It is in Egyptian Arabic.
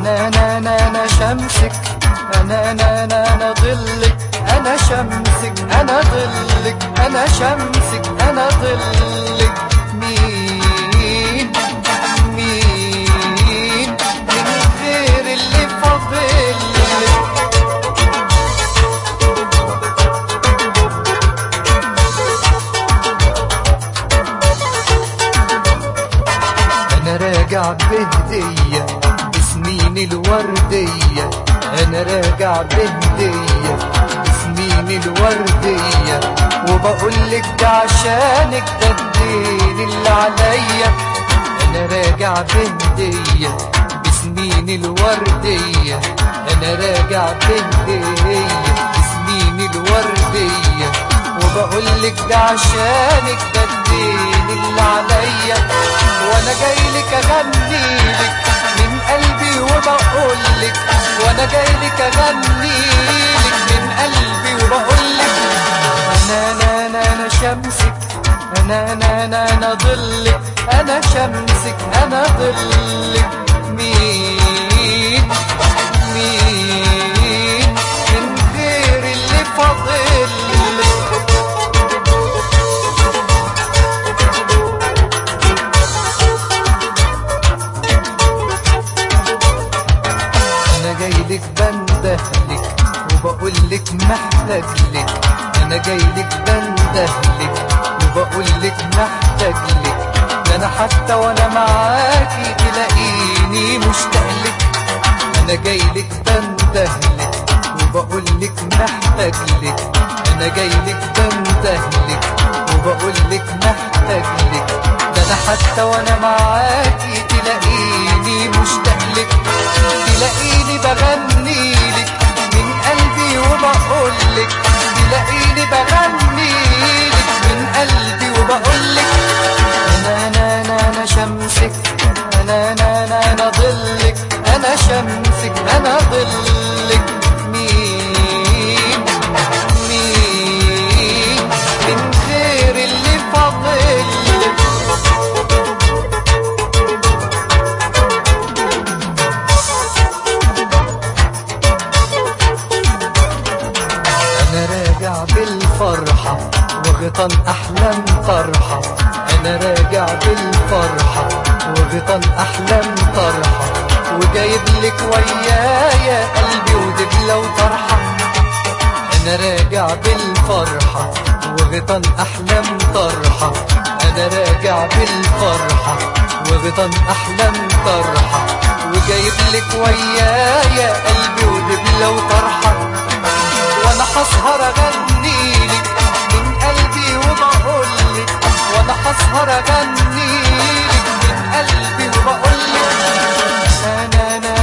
انا انا انا انا شمسك انا انا انا انا ظلك انا شمسك انا ظلك انا شمسك انا ظلك مين مين من غير اللي فاضلك انا راجع بهدية بسنين الوردية انا راجع بهدية بسنين الوردية وبقولك ده عشانك ده الدين اللي عليا انا راجع بهدية بسنين الوردية انا راجع بهدية بسنين الوردية وبقولك ده عشانك ده الدين اللي عليا وانا جايلك اغنيلك من قلبي وبقولك وانا جايلك اغنيلك من قلبي وبقولك انا انا انا انا شمسك انا انا انا انا ظلك انا شمسك انا ظلك مين مين من غير اللي فاضلك انا جايلك بندهلك وبقولك محتاجلك انا جايلك بندهلك وبقولك محتاجلك ده انا حتى وانا معاكي تلاقيني مشتاقلك انا جايلك بندهلك وبقولك محتاجلك انا جايلك بندهلك وبقولك محتاجلك ده انا حتى وانا معاكي تلاقيني مشتاقلك تلاقيني بغنيلك من قلبي وبقولك تلاقيني بغنيلك من قلبي وبقولك انا انا انا انا شمسك انا انا انا انا ظلك انا شمسك انا ظلك مين مين من غير اللي فاضلك انا راجع بالفرحة وغطان احلام طرحة انا راجع بالفرحة وغطان احلام طرحة وجايب لك ويايا قلبي ودبلة وطرحة انا راجع بالفرحة وغطان احلام طرحة انا راجع بالفرحة وغطان احلام طرحة وجايب لك ويايا قلبي ودبلة وطرحة وانا هسهر اغنيلك من قلبي وبقولك وانا هسهر اغنيلك من قلبي وبقولك انا انا